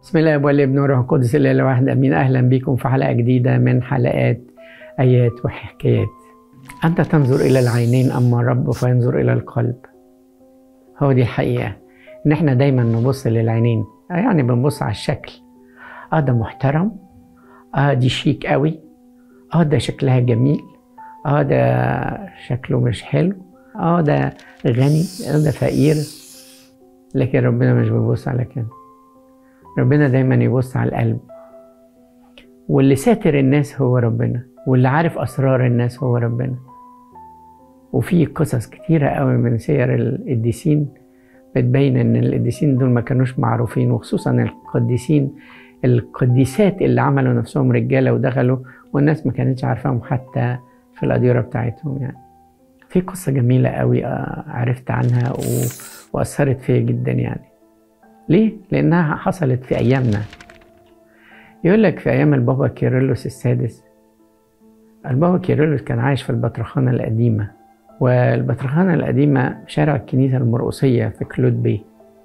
بسم الله والابن والروح القدس الاله الواحد امين اهلا بكم في حلقه جديده من حلقات ايات وحكايات انت تنظر الى العينين اما الرب فينظر الى القلب هو دي الحقيقه ان احنا دايما نبص للعينين يعني بنبص على الشكل اه ده محترم اه دي شيك قوي اه ده شكلها جميل اه ده شكله مش حلو اه ده غني اه ده فقير لكن ربنا مش بيبص على كده ربنا دايما يبص على القلب واللي ساتر الناس هو ربنا واللي عارف اسرار الناس هو ربنا وفي قصص كتيرة قوي من سير القديسين بتبين ان القديسين دول ما كانوش معروفين وخصوصا القديسين القديسات اللي عملوا نفسهم رجالة ودخلوا والناس ما كانتش عارفاهم حتى في الأديرة بتاعتهم يعني في قصة جميلة قوي عرفت عنها وأثرت فيا جدا يعني ليه؟ لأنها حصلت في أيامنا يقول لك في أيام البابا كيرلس السادس البابا كيرلس كان عايش في البطرخانة القديمة والبطرخانة القديمة شارع الكنيسة المرقصية في كلود بي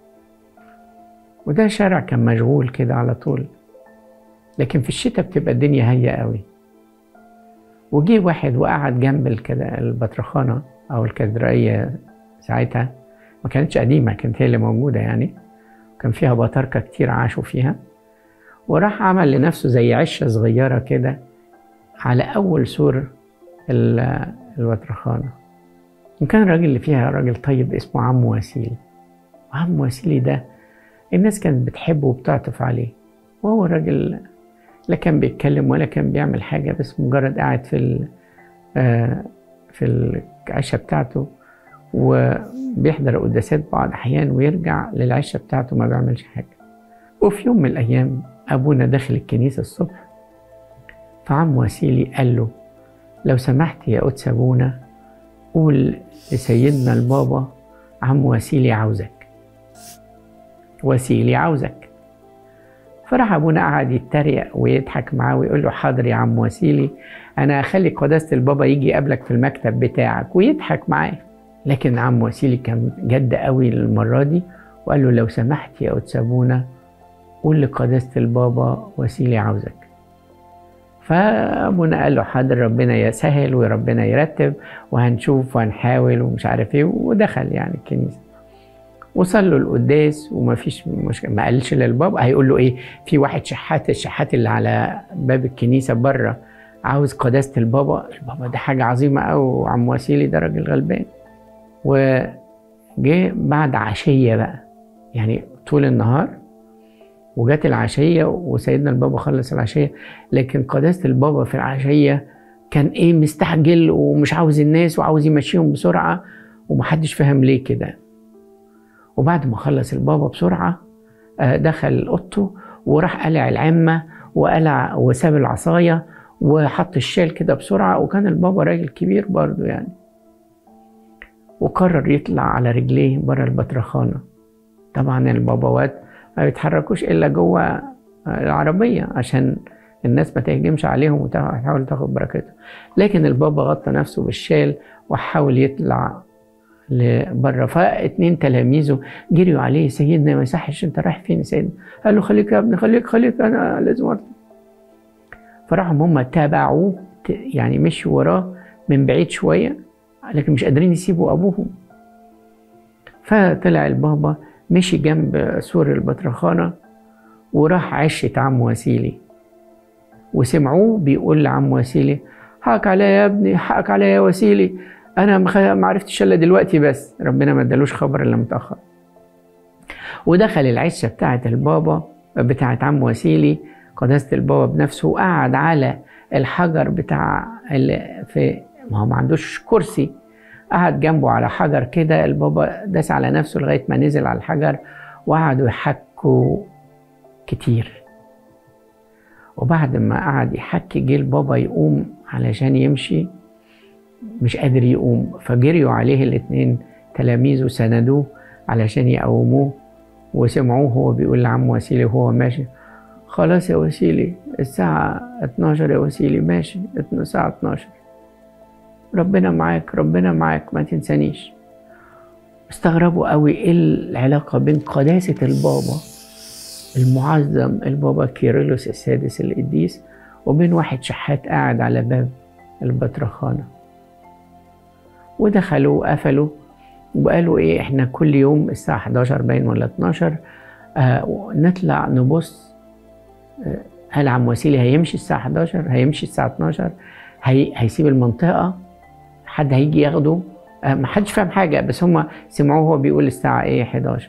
وده شارع كان مشغول كده على طول لكن في الشتاء بتبقى الدنيا هادية قوي وجي واحد وقعد جنب كده البطرخانة أو الكاتدرائية ساعتها ما كانتش قديمة كانت هي اللي موجودة يعني كان فيها بطاركة كتير عاشوا فيها وراح عمل لنفسه زي عشة صغيرة كده على أول سور البطرخانة وكان الراجل اللي فيها راجل طيب اسمه عم وسيلي وعم وسيلي ده الناس كانت بتحبه وبتعطف عليه وهو راجل لا كان بيتكلم ولا كان بيعمل حاجة بس مجرد قاعد في في العشة بتاعته وبيحضر قداسات بعض أحيان ويرجع للعشة بتاعته ما بيعملش حاجة وفي يوم من الأيام أبونا داخل الكنيسة الصبح فعم وسيلي قال له لو سمحت يا قدس أبونا قول لسيدنا البابا عم وسيلي عاوزك وسيلي عاوزك فراح ابونا قعد يتريق ويضحك معاه ويقول له حاضر يا عم وسيلي انا هخلي قداسه البابا يجي يقابلك في المكتب بتاعك ويضحك معاه لكن عم وسيلي كان جد قوي المره دي وقال له لو سمحت يا قدس ابونا قول لقداسه البابا وسيلي عاوزك فابونا قال له حاضر ربنا يسهل وربنا يرتب وهنشوف وهنحاول ومش عارف ايه ودخل يعني الكنيسه وصلوا القداس وما فيش مشكله ما قالش للبابا هيقول له ايه في واحد شحات الشحات اللي على باب الكنيسه بره عاوز قداسه البابا البابا ده حاجه عظيمه قوي وعم وسيلي ده راجل غلبان وجه بعد عشيه بقى يعني طول النهار وجات العشيه وسيدنا البابا خلص العشيه لكن قداسه البابا في العشيه كان ايه مستعجل ومش عاوز الناس وعاوز يمشيهم بسرعه ومحدش فاهم ليه كده وبعد ما خلص البابا بسرعة دخل أوضته وراح قلع العمة وقلع وساب العصاية وحط الشال كده بسرعة وكان البابا راجل كبير برضه يعني وقرر يطلع على رجليه بره البطرخانة طبعا الباباوات ما بيتحركوش إلا جوه العربية عشان الناس ما تهجمش عليهم وتحاول تاخد بركتهم لكن البابا غطى نفسه بالشال وحاول يطلع لبره فاتنين تلاميذه جريوا عليه سيدنا ما يصحش انت رايح فين يا سيدنا قال له خليك يا ابني خليك خليك انا لازم ارضى فراحوا هم تابعوه يعني مشوا وراه من بعيد شويه لكن مش قادرين يسيبوا ابوهم فطلع البابا مشي جنب سور البطرخانه وراح عشة عم وسيلي وسمعوه بيقول لعم وسيلي حقك عليا يا ابني حقك عليا يا وسيلي انا ما عرفتش الا دلوقتي بس ربنا ما ادالوش خبر الا متاخر ودخل العشه بتاعه البابا بتاعه عم وسيلي قداسه البابا بنفسه وقعد على الحجر بتاع في ما هو ما عندوش كرسي قعد جنبه على حجر كده البابا داس على نفسه لغايه ما نزل على الحجر وقعدوا يحكوا كتير وبعد ما قعد يحكي جه البابا يقوم علشان يمشي مش قادر يقوم فجريوا عليه الاتنين تلاميذه سندوه علشان يقوموه وسمعوه هو بيقول لعم وسيلي وهو ماشي خلاص يا وسيلي الساعة 12 يا وسيلي ماشي الساعة 12 ربنا معاك ربنا معاك ما تنسانيش استغربوا قوي ايه العلاقة بين قداسة البابا المعظم البابا كيرلس السادس القديس وبين واحد شحات قاعد على باب البطرخانة ودخلوا وقفلوا وقالوا ايه احنا كل يوم الساعة 11 باين ولا 12 آه نطلع نبص آه هل عم وسيلي هيمشي الساعة 11 هيمشي الساعة 12 هي هيسيب المنطقة حد هيجي ياخده آه ما حدش فاهم حاجة بس هم سمعوه هو بيقول الساعة ايه 11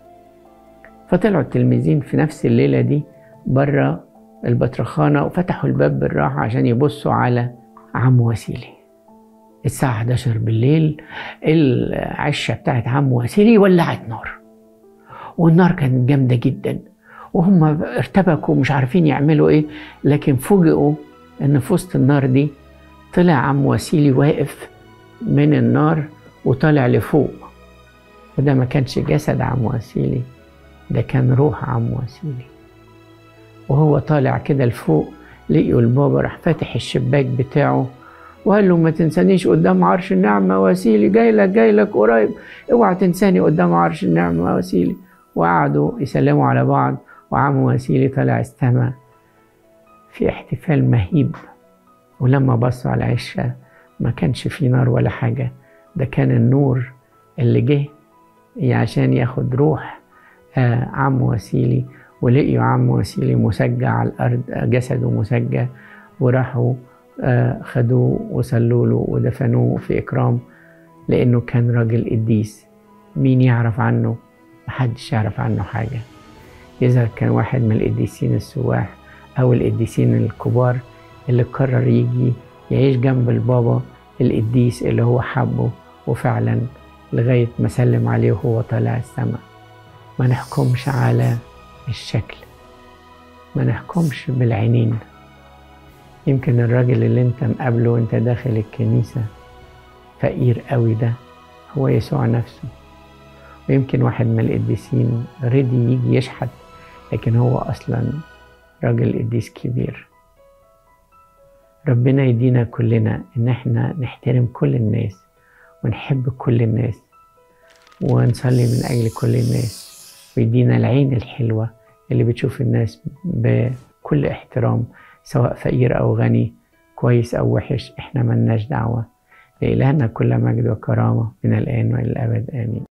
فطلعوا التلميذين في نفس الليلة دي بره البطرخانة وفتحوا الباب بالراحة عشان يبصوا على عم وسيلي الساعة 11 بالليل العشة بتاعت عم وسيلي ولعت نار والنار كانت جامدة جدا وهم ارتبكوا مش عارفين يعملوا ايه لكن فوجئوا ان في وسط النار دي طلع عم وسيلي واقف من النار وطالع لفوق وده ما كانش جسد عم وسيلي ده كان روح عم وسيلي وهو طالع كده لفوق لقيوا البابا راح فاتح الشباك بتاعه وقال له ما تنسانيش قدام عرش النعمة وسيلي جاي لك جاي لك قريب اوعى تنساني قدام عرش النعمة وسيلي وقعدوا يسلموا على بعض وعم وسيلي طلع استمع في احتفال مهيب ولما بصوا على العشة ما كانش في نار ولا حاجة ده كان النور اللي جه عشان ياخد روح آه عم وسيلي ولقيوا عم وسيلي مسجع على الأرض جسده مسجع وراحوا آه خدوه وصلوا له ودفنوه في إكرام لأنه كان راجل قديس مين يعرف عنه محدش يعرف عنه حاجة يظهر كان واحد من القديسين السواح أو القديسين الكبار اللي قرر يجي يعيش جنب البابا القديس اللي هو حبه وفعلا لغاية ما سلم عليه وهو طالع السماء ما نحكمش على الشكل ما نحكمش بالعينين يمكن الراجل اللي انت مقابله وانت داخل الكنيسة فقير قوي ده هو يسوع نفسه ويمكن واحد من القديسين رضي يجي يشحت لكن هو أصلا راجل قديس كبير ربنا يدينا كلنا إن احنا نحترم كل الناس ونحب كل الناس ونصلي من أجل كل الناس ويدينا العين الحلوة اللي بتشوف الناس بكل احترام سواء فقير أو غني كويس أو وحش احنا ملناش دعوة لإلهنا كل مجد وكرامة من الآن وإلى الأبد آمين